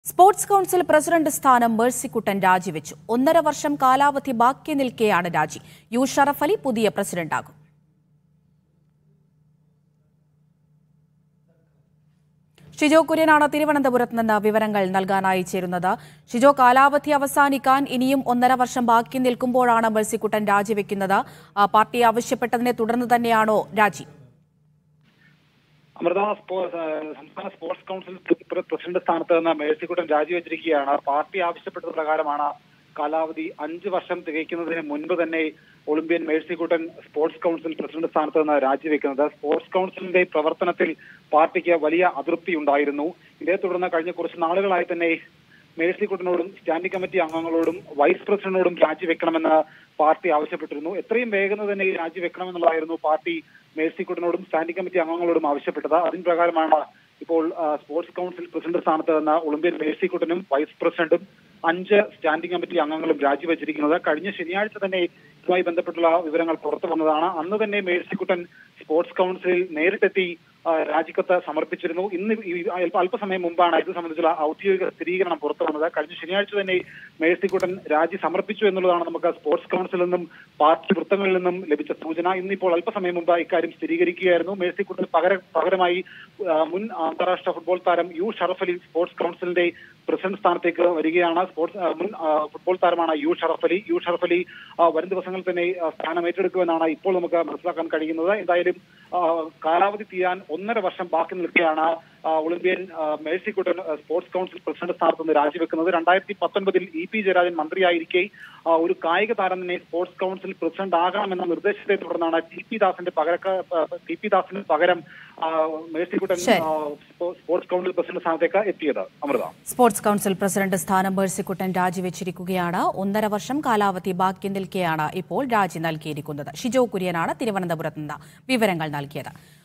Sports council president സ്ഥാനം മേഴ്സിക്കുട്ടൻ രാജിവെച്ചു ഒന്നര വർഷം കാലാവധി ബാക്കി നിൽക്കെയാണ് രാജി യു ഷറഫ് അലി പുതിയ പ്രസിഡന്റാകും ഷിജോ കുര്യനാണ് തിരുവനന്തപുരത്ത് നിന്ന് വിവരങ്ങൾ നൽകാനായി ചേരുന്നത് ഷിജോ കാലാവധി അവസാനിക്കാൻ ഇനിയും ഒന്നര വർഷം ബാക്കി നിൽക്കുമ്പോഴാണ് മേഴ്സിക്കുട്ടൻ രാജിവെക്കുന്നത് ആ, പാർട്ടി ആവശ്യപ്പെട്ടതിനെ തുടർന്ന് തന്നെയാണോ രാജി അമൃത സ്പോ- ഏഹ് സംസ്ഥാന സ്പോർട്സ് കൗൺസിൽ പ്ര- പ്രസിഡന്റ് സ്ഥാനത്ത് നിന്ന് മേഴ്സിക്കുട്ടൻ രാജിവെച്ചിരിക്കുകയാണ് പാർട്ടി ആവശ്യപ്പെട്ടത് പ്രകാരമാണ് കാലാവധി അഞ്ച് വർഷം തികയ്ക്കുന്നതിന് മുൻപ് തന്നെ olympian Mercykuttan sports council president സ്ഥാനത്ത് നിന്ന് രാജിവെക്കുന്നത് സ്പോർട്സ് കൗൺസിലിന്റെ പ്രവർത്തനത്തിൽ പാർട്ടിക്ക് വലിയ അതൃപ്തി ഉണ്ടായിരുന്നു ഇതേ തുടർന്ന് കഴിഞ്ഞ കുറച്ച് നാളുകളായി തന്നെ മേഴ്സിക്കുട്ടനോടും സ്റ്റാൻഡിംഗ് കമ്മിറ്റി അംഗങ്ങളോടും വൈസ് പ്രസിഡന്റിനോടും രാജിവെക്കണമെന്ന് പാർട്ടി ആവശ്യപ്പെട്ടിരുന്നു എത്രയും വേഗം തന്നെ രാജിവെക്കണമെന്നുള്ളതായിരുന്നു പാർട്ടി മേഴ്സിക്കുട്ടനോടും സ്റ്റാൻഡിംഗ് കമ്മിറ്റി അംഗങ്ങളോടും ആവശ്യപ്പെട്ടത് അതിന് പ്രകാരമാണ് ഇപ്പോൾ ആ, സ്പോർട്സ് കൗൺസിൽ പ്രസിഡന്റ് സ്ഥാനത്ത് നിന്ന് ഒളിമ്പ്യൻ മേഴ്സിക്കുട്ടനും വൈസ് പ്രസിഡന്റും അഞ്ച് സ്റ്റാൻഡിംഗ് കമ്മിറ്റി അംഗങ്ങളും രാജിവെച്ചിരിക്കുന്നത് കഴിഞ്ഞ ശനിയാഴ്ച തന്നെ ഇതുമായി ബന്ധപ്പെട്ടുള്ള വിവരങ്ങൾ പുറത്തു വന്നതാണ് അന്ന് തന്നെ മേഴ്സിക്കുട്ടൻ സ്പോർട്സ് കൗൺസിലിൽ നേരിട്ടെത്തി ആ, രാജിക്കത്ത് സമർപ്പിച്ചിരുന്നു ഇന്ന് ഈ അല്പ- അല്പസമയം മുമ്പാണ് ഇത് സംബന്ധിച്ചുള്ള ഔദ്യോഗിക സ്ഥിരീകരണം പുറത്തു വന്നത് കഴിഞ്ഞ ശനിയാഴ്ച തന്നെ മേഴ്സിക്കുട്ടൻ രാജി സമർപ്പിച്ചു എന്നുള്ളതാണ് നമുക്ക് സ്പോർട്സ് കൗൺസിലിൽ നിന്നും പാർട്ടി വൃത്തങ്ങളിൽ നിന്നും ലഭിച്ച സൂചന ഇന്നിപ്പോൾ അല്പസമയം മുമ്പ് ഇക്കാര്യം സ്ഥിരീകരിക്കുകയായിരുന്നു മേഴ്സിക്കുട്ടൻ പകര പകരമായി ആ, മുൻ അന്താരാഷ്ട്ര ഫുട്ബോൾ താരം യു ഷറഫ് അലി സ്പോർട്സ് കൗൺസിലിന്റെ പ്രസിഡന്റ് സ്ഥാനത്തേക്ക് വരികയാണ് സ്പോർട്സ് ആ, മുൻ ആ, ഫുട്ബോൾ താരമാണ് യു ഷറഫ് അലി യു ഷറഫ് അലി ആ, വരും ദിവസങ്ങളിൽ തന്നെ ആ, സ്ഥാനം ഏറ്റെടുക്കുമെന്നാണ് ഇപ്പോൾ നമുക്ക് മനസ്സിലാക്കാൻ കഴിയുന്നത് എന്തായാലും ആ, കാലാവധി തീരാൻ ഒന്നര വർഷം ബാക്കി നിൽക്കുകയാണ് ആ, ഒളിമ്പ്യൻ ആ, മേഴ്സിക്കുട്ടൻ ആ, സ്പോർട്സ് കൗൺസിൽ പ്രസിഡന്റ് സ്ഥാനത്ത് നിന്ന് രാജിവെക്കുന്നത് രണ്ടായിരത്തി പത്തൊൻപതിൽ ഇ പി ജയരാജൻ മന്ത്രിയായിരിക്കെ ആ, ഒരു കായിക താരം തന്നെ സ്പോർട്സ് കൗൺസിൽ പ്രസിഡന്റ് ആകണമെന്ന നിർദ്ദേശത്തെ തുടർന്നാണ് ടി പി ദാസിന്റെ പകരക്ക ആ, ടി പി ദാസിന് പകരം ആ, മേഴ്സിക്കുട്ടൻ ശരി. ആ, സ്പോ- സ്പോർട്സ് കൗൺസിൽ പ്രസിഡന്റ് സ്ഥാനത്തേക്ക് എത്തിയത് അമൃത സ്പോർട്സ് കൌൺസിൽ പ്രസിഡന്റ് സ്ഥാനം മേഴ്സിക്കുട്ടൻ രാജിവെച്ചിരിക്കുകയാണ് ഒന്നര വർഷം കാലാവധി ബാക്കി നിൽക്കെയാണ് ഇപ്പോൾ രാജി നൽകിയിരിക്കുന്നത് ഷിജോ കുര്യനാണ് തിരുവനന്തപുരത്ത് നിന്ന് വിവരങ്ങൾ നൽകിയത്